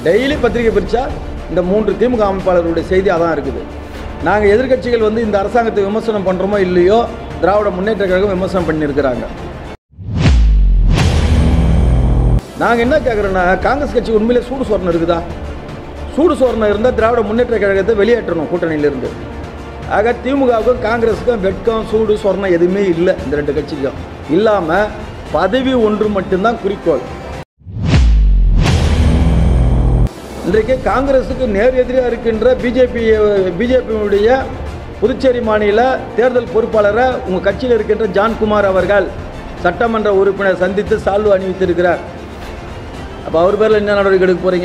daily பத்திரிக்கை பிரித்தா இந்த மூன்று திமுக அமைப்பாளர்களுடைய செய்தி அதான் இருக்குது நாங்கள் எதிர்க்கட்சிகள் வந்து இந்த அரசாங்கத்தை விமர்சனம் பண்ணுறோமோ இல்லையோ திராவிட முன்னேற்ற கழகம் விமர்சனம் பண்ணியிருக்கிறாங்க நாங்கள் என்ன கேட்குறோன்னா காங்கிரஸ் கட்சி உண்மையிலே சூடு சொரணம் இருக்குதா சூடு சொரணம் இருந்தால் திராவிட முன்னேற்ற கழகத்தை வெளியேற்றணும் கூட்டணியிலிருந்து ஆக திமுகவுக்கும் காங்கிரஸுக்கும் வெட்கம் சூடு சொரணம் எதுவுமே இல்லை இந்த ரெண்டு கட்சிக்கும் இல்லாமல் பதவி ஒன்று மட்டும்தான் குறிக்கோள் இன்றைக்கு காங்கிரஸுக்கு நேர் எதிராக இருக்கின்ற பிஜேபி பிஜேபியினுடைய புதுச்சேரி மாநில தேர்தல் பொறுப்பாளரை உங்கள் கட்சியில் இருக்கின்ற ஜான்குமார் அவர்கள் சட்டமன்ற உறுப்பினர் சந்தித்து சால்வு அணிவித்திருக்கிறார் அப்போ அவர் பேரில் என்ன நடவடிக்கை எடுக்க போகிறீங்க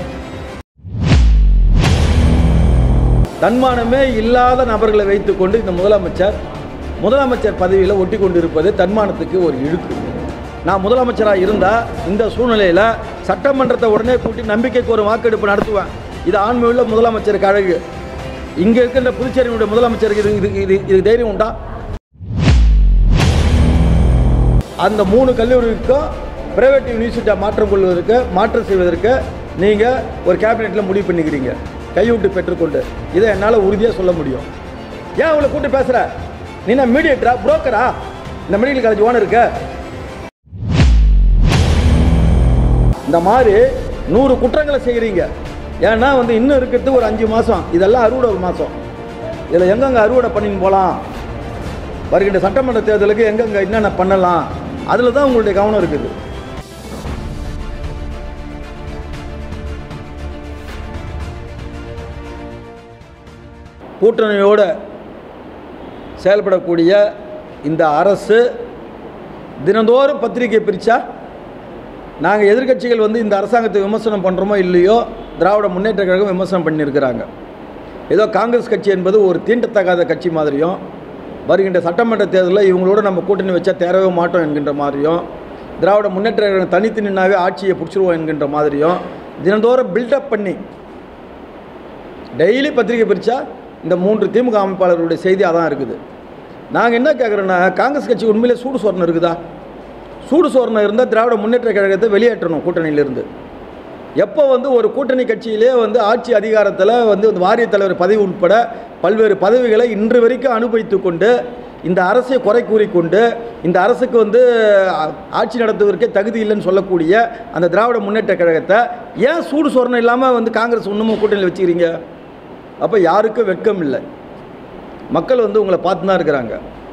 தன்மானமே இல்லாத நபர்களை வைத்துக்கொண்டு இந்த முதலமைச்சர் முதலமைச்சர் பதவியில் ஒட்டி கொண்டு இருப்பது தன்மானத்துக்கு ஒரு இழுக்கு நான் முதலமைச்சராக இருந்தால் இந்த சூழ்நிலையில் சட்டமன்றத்தை உடனே கூட்டி நம்பிக்கைக்கு ஒரு வாக்கெடுப்பு நடத்துவேன் இது ஆண்மையுள்ள முதலமைச்சருக்கு அழகு இங்கே இருக்கின்ற புதுச்சேரியினுடைய முதலமைச்சருக்கு இது இது இது இது தைரியம் உண்டா அந்த மூணு கல்லூரிக்கும் பிரைவேட் யூனிவர்சிட்டியாக மாற்றம் கொள்வதற்கு மாற்றம் செய்வதற்கு நீங்கள் ஒரு கேபினெட்டில் முடிவு பண்ணிக்கிறீங்க கைவிட்டு பெற்றுக்கொண்டு இதை என்னால் உறுதியாக சொல்ல முடியும் ஏன் அவளை கூட்டு பேசுகிற நீ என்ன மீடியேட்டரா புரோக்கரா இந்த மெடிக்கல் காலேஜ் ஓனர் இருக்க இந்த மாதிரி நூறு குற்றங்களை செய்கிறீங்க ஏன்னா வந்து இன்னும் இருக்கிறது ஒரு அஞ்சு மாதம் இதெல்லாம் அறுவடை ஒரு மாதம் இதில் எங்கெங்கே அறுவடை பண்ணின்னு போகலாம் வருகின்ற சட்டமன்ற தேர்தலுக்கு எங்கெங்கே என்னென்ன பண்ணலாம் அதில் தான் உங்களுடைய கவனம் இருக்குது கூட்டணியோட செயல்படக்கூடிய இந்த அரசு தினந்தோறும் பத்திரிகை பிரித்தா நாங்கள் எதிர்க்கட்சிகள் வந்து இந்த அரசாங்கத்தை விமர்சனம் பண்ணுறோமோ இல்லையோ திராவிட முன்னேற்ற கழகம் விமர்சனம் பண்ணியிருக்கிறாங்க ஏதோ காங்கிரஸ் கட்சி என்பது ஒரு தீண்டத்தகாத கட்சி மாதிரியும் வருகின்ற சட்டமன்ற தேர்தலில் இவங்களோட நம்ம கூட்டணி வச்சா தேரவே மாட்டோம் என்கின்ற மாதிரியும் திராவிட முன்னேற்ற கழகம் தனித்து நின்னாவே ஆட்சியை பிடிச்சிருவோம் என்கின்ற மாதிரியும் தினந்தோறும் பில்டப் பண்ணி டெய்லி பத்திரிகை பிரித்தா இந்த மூன்று திமுக அமைப்பாளர்களுடைய செய்தி அதான் இருக்குது நாங்கள் என்ன கேட்குறோன்னா காங்கிரஸ் கட்சி உண்மையிலே சூடு சொரணம் இருக்குதா சூடு சொரணம் இருந்தால் திராவிட முன்னேற்ற கழகத்தை வெளியேற்றணும் கூட்டணியிலிருந்து எப்போ வந்து ஒரு கூட்டணி கட்சியிலே வந்து ஆட்சி அதிகாரத்தில் வந்து இந்த வாரியத் தலைவர் பதவி உட்பட பல்வேறு பதவிகளை இன்று வரைக்கும் அனுபவித்து கொண்டு இந்த அரசை குறை கூறிக்கொண்டு இந்த அரசுக்கு வந்து ஆ- ஆட்சி நடத்துவதற்கே தகுதி இல்லைன்னு சொல்லக்கூடிய அந்த திராவிட முன்னேற்ற கழகத்தை ஏன் சூடு சொரணம் இல்லாமல் வந்து காங்கிரஸ் இன்னமும் கூட்டணியில் வச்சுக்கிறீங்க அப்போ யாருக்கும் வெட்கம் இல்லை மக்கள் வந்து உங்களை பார்த்து தான் இருக்கிறாங்க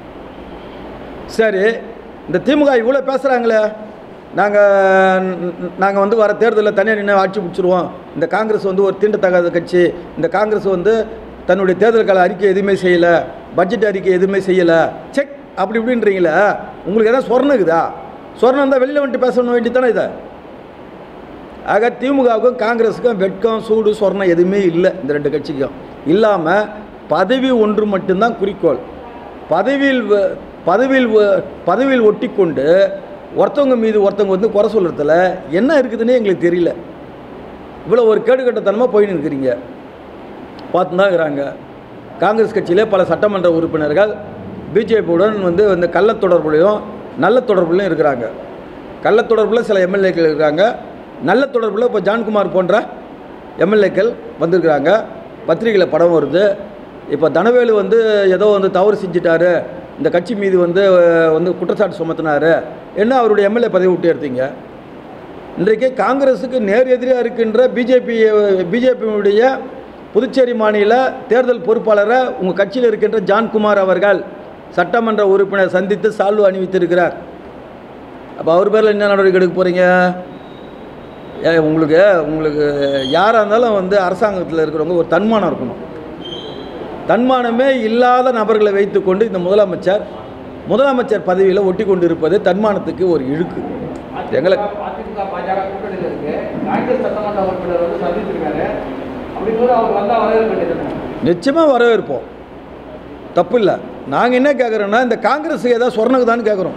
சரி இந்த திமுக இவ்வளோ பேசுகிறாங்களே நாங்கள் நாங்கள் வந்து வர தேர்தலில் தனியாக நின்று ஆட்சி பிடிச்சிருவோம் இந்த காங்கிரஸ் வந்து ஒரு தீண்டத்தகாத கட்சி இந்த காங்கிரஸ் வந்து தன்னுடைய தேர்தல் கால அறிக்கை எதுவுமே செய்யலை பட்ஜெட் அறிக்கை எதுவுமே செய்யலை செக் அப்படி இப்படின்றீங்களே உங்களுக்கு எதாவது சொர்ணம் இருக்குதா சொர்ணம் இருந்தால் வெளியில் வந்துட்டு பேசணும் வேண்டி தானே இதை ஆக திமுகவுக்கும் காங்கிரஸுக்கும் வெட்கம் சூடு சொர்ணம் எதுவுமே இல்லை இந்த ரெண்டு கட்சிக்கும் இல்லாமல் பதவி ஒன்று மட்டும்தான் குறிக்கோள் பதவியில் வ- பதவியில் வ- பதவியில் ஒட்டி கொண்டு ஒருத்தவங்க மீது ஒருத்தவங்க வந்து குறை சொல்கிறதுல என்ன இருக்குதுன்னே எங்களுக்கு தெரியல இவ்வளோ ஒரு கேடுகட்டத்தனமாக போயின்னு இருக்கிறீங்க பார்த்து தான் இருக்கிறாங்க காங்கிரஸ் கட்சியிலே பல சட்டமன்ற உறுப்பினர்கள் பிஜேபியுடன் வந்து இந்த கள்ள தொடர்புலையும் நல்ல தொடர்புலையும் இருக்கிறாங்க கள்ள தொடர்பில் சில எம்எல்ஏக்கள் இருக்கிறாங்க நல்ல தொடர்பில் இப்போ ஜான்குமார் போன்ற எம்எல்ஏக்கள் வந்திருக்கிறாங்க பத்திரிகையில் படம் வருது இப்போ தனவேலு வந்து ஏதோ வந்து தவறு செஞ்சிட்டாரு இந்த கட்சி மீது வந்து அஹ், வந்து குற்றச்சாட்டு சுமத்தினாரு என்ன அவருடைய எம்எல்ஏ பதவி விட்டு எடுத்தீங்க இன்றைக்கு காங்கிரஸுக்கு நேர் எதிராக இருக்கின்ற பிஜேபி பிஜேபியினுடைய புதுச்சேரி மாநில தேர்தல் பொறுப்பாளரை உங்கள் கட்சியில் இருக்கின்ற ஜான்குமார் அவர்கள் சட்டமன்ற உறுப்பினர் சந்தித்து சால்வு அணிவித்திருக்கிறார் அப்போ அவர் பேரில் என்ன நடவடிக்கை எடுக்க போகிறீங்க ஏ உங்களுக்கு உங்களுக்கு யாராக இருந்தாலும் வந்து அரசாங்கத்தில் இருக்கிறவங்க ஒரு தன்மானம் இருக்கணும் தன்மானமே இல்லாத நபர்களை வைத்துக்கொண்டு இந்த முதலமைச்சர் முதலமைச்சர் பதவியில் ஒட்டி கொண்டு இருப்பது தன்மானத்துக்கு ஒரு இழுக்கு எங்களை அதிமுக பாஜக கூட்டணியில் இருக்கு காங்கிரஸ் சட்டமன்ற உறுப்பினர் வந்து சந்திச்சிருக்காரு அப்படிங்கும்போது அவர் வந்தா வரவேற்க வேண்டியது நிச்சயமாக வரவேற்போம் தப்பு இல்லை நாங்கள் என்ன கேட்குறோன்னா இந்த காங்கிரஸ் ஏதாவது சொர்ணக்குதான்னு கேட்குறோம்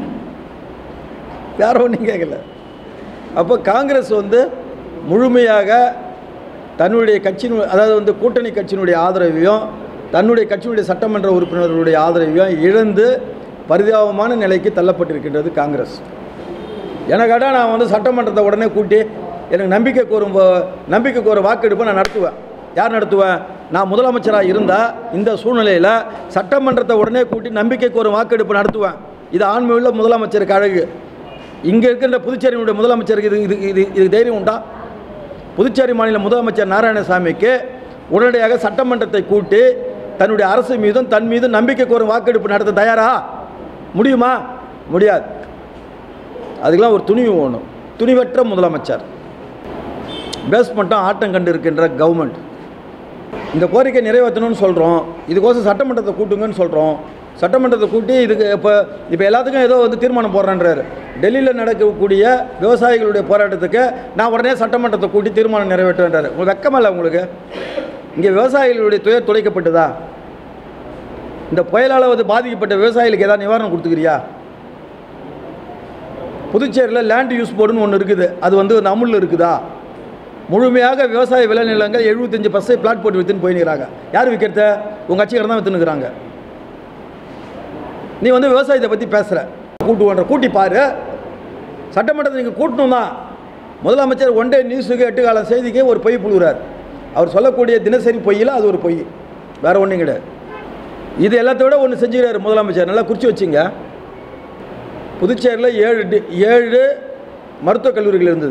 வேற ஒன்றும் கேட்கல அப்போ காங்கிரஸ் வந்து முழுமையாக தன்னுடைய கட்சியின் அதாவது வந்து கூட்டணி கட்சியினுடைய ஆதரவையும் தன்னுடைய கட்சியினுடைய சட்டமன்ற உறுப்பினர்களுடைய ஆதரவையும் இழந்து பரிதாபமான நிலைக்கு தள்ளப்பட்டிருக்கின்றது காங்கிரஸ் எனக்காட்டா நான் வந்து சட்டமன்றத்தை உடனே கூட்டி எனக்கு நம்பிக்கை கோரும் வ- நம்பிக்கை கோர வாக்கெடுப்பை நான் நடத்துவேன் யார் நடத்துவேன் நான் முதலமைச்சராக இருந்தால் இந்த சூழ்நிலையில் சட்டமன்றத்தை உடனே கூட்டி நம்பிக்கை கோரும் வாக்கெடுப்பு நடத்துவேன் இது ஆண்மையுள்ள முதலமைச்சருக்கு அழகு இங்கே இருக்கின்ற புதுச்சேரியினுடைய முதலமைச்சருக்கு இது இது இது இது தைரியம் உண்டா புதுச்சேரி மாநில முதலமைச்சர் நாராயணசாமிக்கு உடனடியாக சட்டமன்றத்தை கூட்டி தன்னுடைய அரசு மீதும் தன் மீதும் நம்பிக்கை கோரும் வாக்கெடுப்பு நடத்த தயாரா முடியுமா முடியாது அதுக்கெல்லாம் ஒரு துணிவு வேணும் துணிவற்ற முதலமைச்சர் பேஸ்மெண்ட்டும் ஆட்டம் கண்டு இருக்கின்ற கவர்மெண்ட் இந்த கோரிக்கை நிறைவேற்றணும்னு சொல்கிறோம் இதுக்கோசம் சட்டமன்றத்தை கூட்டுங்கன்னு சொல்கிறோம் சட்டமன்றத்தை கூட்டி இதுக்கு இப்போ இப்போ எல்லாத்துக்கும் ஏதோ வந்து தீர்மானம் போடுறேன்றாரு டெல்லியில் நடக்கக்கூடிய விவசாயிகளுடைய போராட்டத்துக்கு நான் உடனே சட்டமன்றத்தை கூட்டி தீர்மானம் நிறைவேற்றுவேன்றாரு உங்களுக்கு வெக்கமில்ல உங்களுக்கு இங்கே விவசாயிகளுடைய துயர் துடைக்கப்பட்டதா இந்த புயலால் வந்து பாதிக்கப்பட்ட விவசாயிகளுக்கு ஏதாவது நிவாரணம் கொடுத்துக்கிறியா புதுச்சேரியில் லேண்ட் யூஸ் போர்டுன்னு ஒன்று இருக்குது அது வந்து அந்த அமுலில் இருக்குதா முழுமையாக விவசாய விளைநிலங்கள் எழுபத்தஞ்சு பர்சன்ட் பிளாட் போட்டு விற்றுன்னு போயினுக்கிறாங்க யார் விற்கிறத உங்கள் கட்சிக்காரன் தான் விற்றுனுக்குறாங்க நீ வந்து விவசாயத்தை பற்றி பேசுகிற கூட்டுவோன்ற கூட்டி பாரு சட்டமன்றத்தை நீங்கள் கூட்டணும் தான் முதலமைச்சர் ஒன் டே நியூஸுக்கு எட்டு காலம் செய்திக்கு ஒரு பொய் புழுகிறார் அவர் சொல்லக்கூடிய தினசரி பொய்யில் அது ஒரு பொய் வேறு ஒன்றும் கிடையாது இது எல்லாத்த விட ஒன்று செஞ்சுக்கிறாரு முதலமைச்சர் நல்லா குறித்து வச்சுங்க புதுச்சேரியில் ஏழு டி ஏழு மருத்துவக் கல்லூரிகள் இருந்தது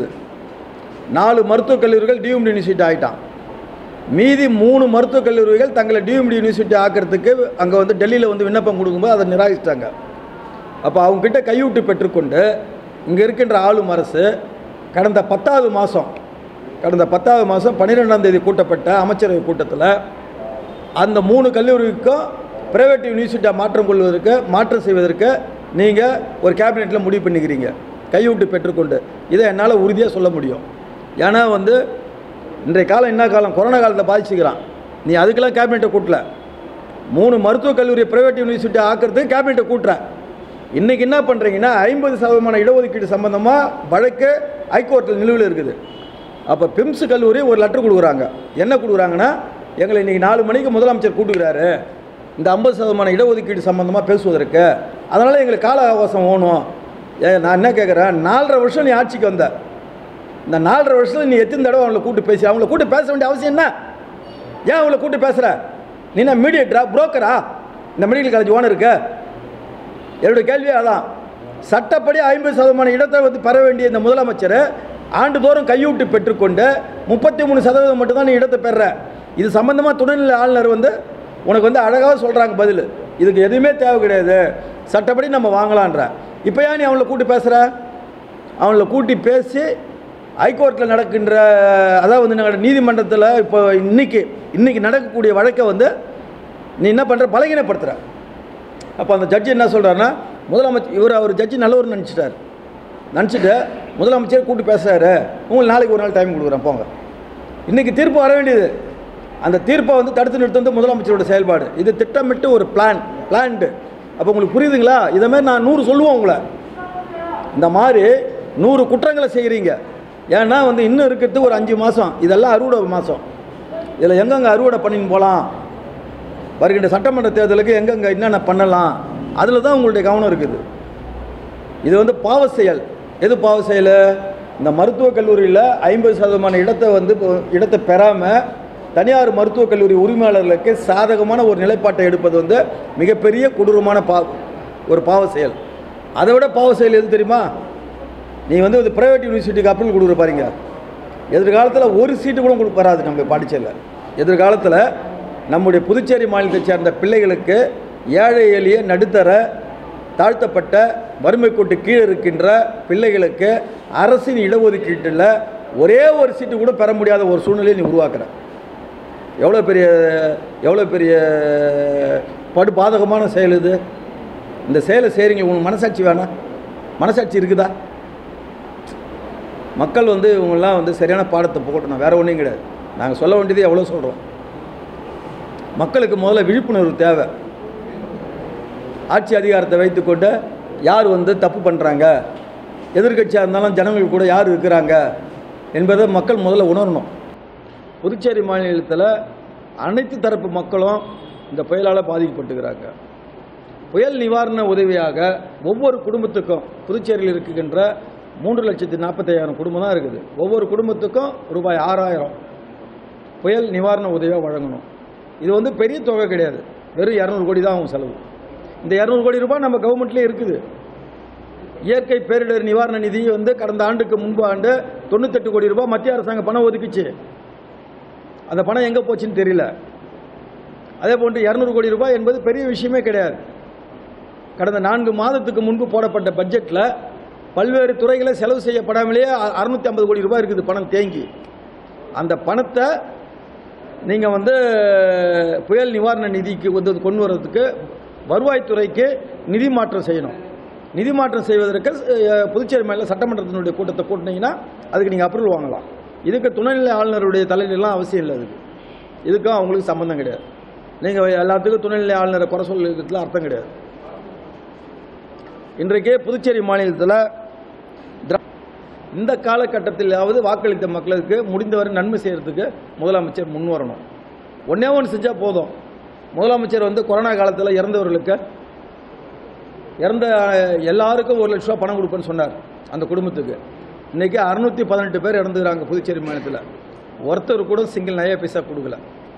நாலு மருத்துவக் கல்லூரிகள் டிஎம்டி யூனிவர்சிட்டி ஆகிட்டான் மீதி மூணு மருத்துவக் கல்லூரிகள் தங்களை டிஎம்டி யூனிவர்சிட்டி ஆக்கிறதுக்கு அங்கே வந்து டெல்லியில் வந்து விண்ணப்பம் கொடுக்கும்போது அதை நிராகரிச்சிட்டாங்க அப்போ அவங்கக்கிட்ட கையூட்டு பெற்றுக்கொண்டு இங்கே இருக்கின்ற ஆளும் அரசு கடந்த பத்தாவது மாதம் கடந்த பத்தாவது மாதம் பன்னிரெண்டாம் தேதி கூட்டப்பட்ட அமைச்சரவை கூட்டத்தில் அந்த மூணு கல்லூரிக்கும் பிரைவேட் யூனிவர்சிட்டியாக மாற்றம் கொள்வதற்கு மாற்றம் செய்வதற்கு நீங்கள் ஒரு கேபினெட்டில் முடிவு பண்ணிக்கிறீங்க கைவிட்டு பெற்றுக்கொண்டு இதை என்னால் உறுதியாக சொல்ல முடியும் ஏன்னா வந்து இன்றைய காலம் என்ன காலம் கொரோனா காலத்தில் பாதிச்சுக்கிறான் நீ அதுக்கெல்லாம் கேபினெட்டை கூட்டல மூணு மருத்துவக் கல்லூரி பிரைவேட் யூனிவர்சிட்டி ஆக்கிறதுக்கு கேபினெட்டை கூட்டுற இன்றைக்கி என்ன பண்ணுறீங்கன்னா ஐம்பது சதவீதமான இடஒதுக்கீடு சம்மந்தமாக வழக்கு ஹைகோர்ட்டில் நிலுவையில் இருக்குது அப்போ பிம்ஸ் கல்லூரி ஒரு லெட்டர் கொடுக்குறாங்க என்ன கொடுக்குறாங்கன்னா எங்களை இன்றைக்கி நாலு மணிக்கு முதலமைச்சர் கூட்டுக்கிறாரு இந்த ஐம்பது சதவீதமான இடஒதுக்கீடு சம்மந்தமாக பேசுவதற்கு அதனால் எங்களுக்கு கால அவகாசம் வேணும் ஏ நான் என்ன கேட்குறேன் நாலரை வருஷம் நீ ஆட்சிக்கு வந்த இந்த நாலரை வருஷத்தில் நீ எத்தனை தடவை அவங்கள கூட்டு பேசி அவங்கள கூட்டு பேச வேண்டிய அவசியம் என்ன ஏன் அவங்கள கூட்டு பேசுகிற நீ என்ன மீடியேட்டரா புரோக்கரா இந்த மெடிக்கல் காலேஜ் ஓனருக்கு என்னுடைய கேள்வி அதான் சட்டப்படி ஐம்பது சதவீதமான இடத்தை வந்து பெற வேண்டிய இந்த முதலமைச்சர் ஆண்டுதோறும் கையூட்டு பெற்றுக்கொண்டு முப்பத்தி மூணு சதவீதம் மட்டும்தான் நீ இடத்தை பெற இது சம்பந்தமாக துணைநிலை ஆளுநர் வந்து உனக்கு வந்து அழகாக சொல்கிறாங்க பதில் இதுக்கு எதுவுமே தேவை கிடையாது சட்டப்படி நம்ம வாங்கலான்ற இப்போ ஏன் நீ அவங்கள கூட்டி பேசுகிற அவங்கள கூட்டி பேசி ஹைகோர்ட்டில் நடக்கின்ற அதாவது வந்து நாங்கள் நீதிமன்றத்தில் இப்போ இன்னைக்கு இன்னைக்கு நடக்கக்கூடிய வழக்கை வந்து நீ என்ன பண்ணுற பலகீனப்படுத்துகிற அப்போ அந்த ஜட்ஜி என்ன சொல்கிறாருன்னா முதலமைச்சர் இவர் அவர் ஜட்ஜி நல்லவர் நினச்சிட்டார் நினச்சிட்டு முதலமைச்சர் கூட்டி பேசுகிறாரு உங்களுக்கு நாளைக்கு ஒரு நாள் டைம் கொடுக்குறேன் போங்க இன்றைக்கி தீர்ப்பு வர வேண்டியது அந்த தீர்ப்பை வந்து தடுத்து நிறுத்துறது முதலமைச்சரோட செயல்பாடு இது திட்டமிட்டு ஒரு பிளான் பிளான்டு அப்போ உங்களுக்கு புரியுதுங்களா இதை மாதிரி நான் நூறு சொல்லுவோம் உங்களை இந்த மாதிரி நூறு குற்றங்களை செய்கிறீங்க ஏன்னா வந்து இன்னும் இருக்கிறது ஒரு அஞ்சு மாதம் இதெல்லாம் அறுவடை மாதம் இதில் எங்கெங்கே அறுவடை பண்ணின்னு போகலாம் வருகின்ற சட்டமன்ற தேர்தலுக்கு எங்கெங்கே என்னென்ன பண்ணலாம் அதில் தான் உங்களுடைய கவனம் இருக்குது இது வந்து பாவ செயல் எது பாவ செயல் இந்த மருத்துவக் கல்லூரியில் ஐம்பது சதவீதமான இடத்தை வந்து இப்போ இடத்தை பெறாமல் தனியார் மருத்துவக் கல்லூரி உரிமையாளர்களுக்கு சாதகமான ஒரு நிலைப்பாட்டை எடுப்பது வந்து மிகப்பெரிய கொடூரமான பா ஒரு பாவ செயல் அதை விட பாவ செயல் எது தெரியுமா நீ வந்து இது ப்ரைவேட் யூனிவர்சிட்டிக்கு அப்ரூவல் கொடுக்குற பாருங்க எதிர்காலத்தில் ஒரு சீட்டு கூட உங்களுக்கு வராது நம்ம பாண்டிச்சேரியில் எதிர்காலத்தில் நம்முடைய புதுச்சேரி மாநிலத்தை சேர்ந்த பிள்ளைகளுக்கு ஏழை எளிய நடுத்தர தாழ்த்தப்பட்ட வறுமை கோட்டு கீழே இருக்கின்ற பிள்ளைகளுக்கு அரசின் இடஒதுக்கீட்டில் ஒரே ஒரு சீட்டு கூட பெற முடியாத ஒரு சூழ்நிலையை நீ உருவாக்குற எவ்வளோ பெரிய எவ்வளோ பெரிய படு பாதகமான செயல் இது இந்த செயலை செய்கிறீங்க உங்களுக்கு மனசாட்சி வேணாம் மனசாட்சி இருக்குதா மக்கள் வந்து இவங்கெல்லாம் வந்து சரியான பாடத்தை புகட்டணும் வேறு ஒன்றும் கிடையாது நாங்கள் சொல்ல வேண்டியது எவ்வளோ சொல்கிறோம் மக்களுக்கு முதல்ல விழிப்புணர்வு தேவை ஆட்சி அதிகாரத்தை வைத்துக்கொண்டு யார் வந்து தப்பு பண்ணுறாங்க எதிர்க்கட்சியாக இருந்தாலும் ஜனங்கள் கூட யார் இருக்கிறாங்க என்பதை மக்கள் முதல்ல உணரணும் புதுச்சேரி மாநிலத்தில் அனைத்து தரப்பு மக்களும் இந்த புயலால் பாதிக்கப்பட்டுக்கிறாங்க புயல் நிவாரண உதவியாக ஒவ்வொரு குடும்பத்துக்கும் புதுச்சேரியில் இருக்கின்ற மூன்று லட்சத்தி நாற்பத்தையாயிரம் குடும்பம் தான் இருக்குது ஒவ்வொரு குடும்பத்துக்கும் ரூபாய் ஆறாயிரம் புயல் நிவாரண உதவியாக வழங்கணும் இது வந்து பெரிய தொகை கிடையாது வெறும் இரநூறு கோடி தான் ஆகும் செலவு இந்த இரநூறு கோடி ரூபாய் நம்ம கவர்மெண்ட்லேயே இருக்குது இயற்கை பேரிடர் நிவாரண நிதி வந்து கடந்த ஆண்டுக்கு முன்பு ஆண்டு தொண்ணூத்தெட்டு கோடி ரூபாய் மத்திய அரசாங்கம் பணம் ஒதுக்கிச்சு அந்த பணம் எங்கே போச்சுன்னு தெரியல அதே போன்று இரநூறு கோடி ரூபாய் என்பது பெரிய விஷயமே கிடையாது கடந்த நான்கு மாதத்துக்கு முன்பு போடப்பட்ட பட்ஜெட்டில் பல்வேறு துறைகளை செலவு செய்யப்படாமலேயே அறுநூத்தி ஐம்பது கோடி ரூபாய் இருக்குது பணம் தேங்கி அந்த பணத்தை நீங்கள் வந்து புயல் நிவாரண நிதிக்கு வந்து கொண்டு வர்றதுக்கு வருவாய்த்துறைக்கு நிதி மாற்றம் செய்யணும் நிதி மாற்றம் செய்வதற்கு அஹ், புதுச்சேரி மேல சட்டமன்றத்தினுடைய கூட்டத்தை கூட்டினீங்கன்னா அதுக்கு நீங்கள் அப்ரூவல் வாங்கலாம் இதுக்கு துணைநிலை ஆளுநருடைய தலையிலாம் அவசியம் இல்லை அதுக்கு இதுக்கும் அவங்களுக்கு சம்மந்தம் கிடையாது நீங்கள் எல்லாத்துக்கும் துணைநிலை ஆளுநரை குறை சொல்லுறதுல அர்த்தம் கிடையாது இன்றைக்கே புதுச்சேரி மாநிலத்தில் திரா- இந்த காலகட்டத்திலாவது வாக்களித்த மக்களுக்கு முடிந்தவரை நன்மை செய்யறதுக்கு முதலமைச்சர் முன் வரணும் ஒன்றே ஒன்று செஞ்சால் போதும் முதலமைச்சர் வந்து கொரோனா காலத்தில் இறந்தவர்களுக்கு இறந்த அஹ், எல்லாருக்கும் ஒரு லட்ச ரூபா பணம் கொடுப்பேன்னு சொன்னார் அந்த குடும்பத்துக்கு இன்னைக்கு அறுநூத்தி பதினெட்டு பேர் இறந்துக்கிறாங்க புதுச்சேரி மாநிலத்தில் ஒருத்தர் கூட சிங்கிள் நயா பைசா கொடுக்கல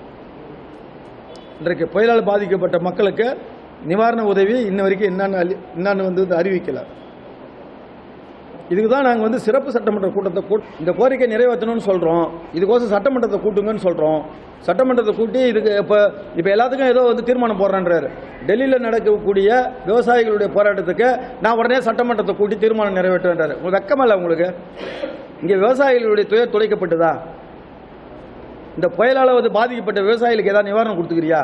இன்றைக்கு புயலால் பாதிக்கப்பட்ட மக்களுக்கு நிவாரண உதவி இன்ன வரைக்கும் என்னன்னு அளி- என்னன்னு வந்து அறிவிக்கல இதுக்கு தான் நாங்கள் வந்து சிறப்பு சட்டமன்ற கூட்டத்தை கூட் இந்த கோரிக்கை நிறைவேற்றணும்னு சொல்கிறோம் இதுக்கோசம் சட்டமன்றத்தை கூட்டுங்கன்னு சொல்கிறோம் சட்டமன்றத்தை கூட்டி இதுக்கு இப்போ இப்போ எல்லாத்துக்கும் ஏதோ வந்து தீர்மானம் போடுறேன்றாரு டெல்லியில் நடக்கக்கூடிய விவசாயிகளுடைய போராட்டத்துக்கு நான் உடனே சட்டமன்றத்தை கூட்டி தீர்மானம் நிறைவேற்றுவேன்றாரு உங்களுக்கு வெக்கமா இல்லை உங்களுக்கு இங்கே விவசாயிகளுடைய துயர் துளைக்கப்பட்டதா இந்த புயலால் வந்து பாதிக்கப்பட்ட விவசாயிகளுக்கு ஏதாவது நிவாரணம் கொடுத்துக்கிறியா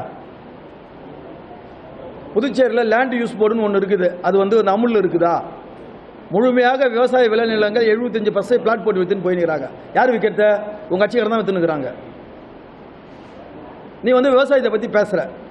புதுச்சேரியில் லேண்ட் யூஸ் போர்டுன்னு ஒன்று இருக்குது அது வந்து ஒரு அமுல்ல இருக்குதா முழுமையாக விவசாய விளைநிலங்கள் எழுபத்தஞ்சு பர்சன்ட் பிளாட் போட்டு வித்துன்னு போயினுக்கிறாங்க யார் விற்கிறத உங்கள் கட்சிக்காரர் தான் வித்துனுக்குறாங்க நீ வந்து விவசாயத்தை பற்றி பேசுகிற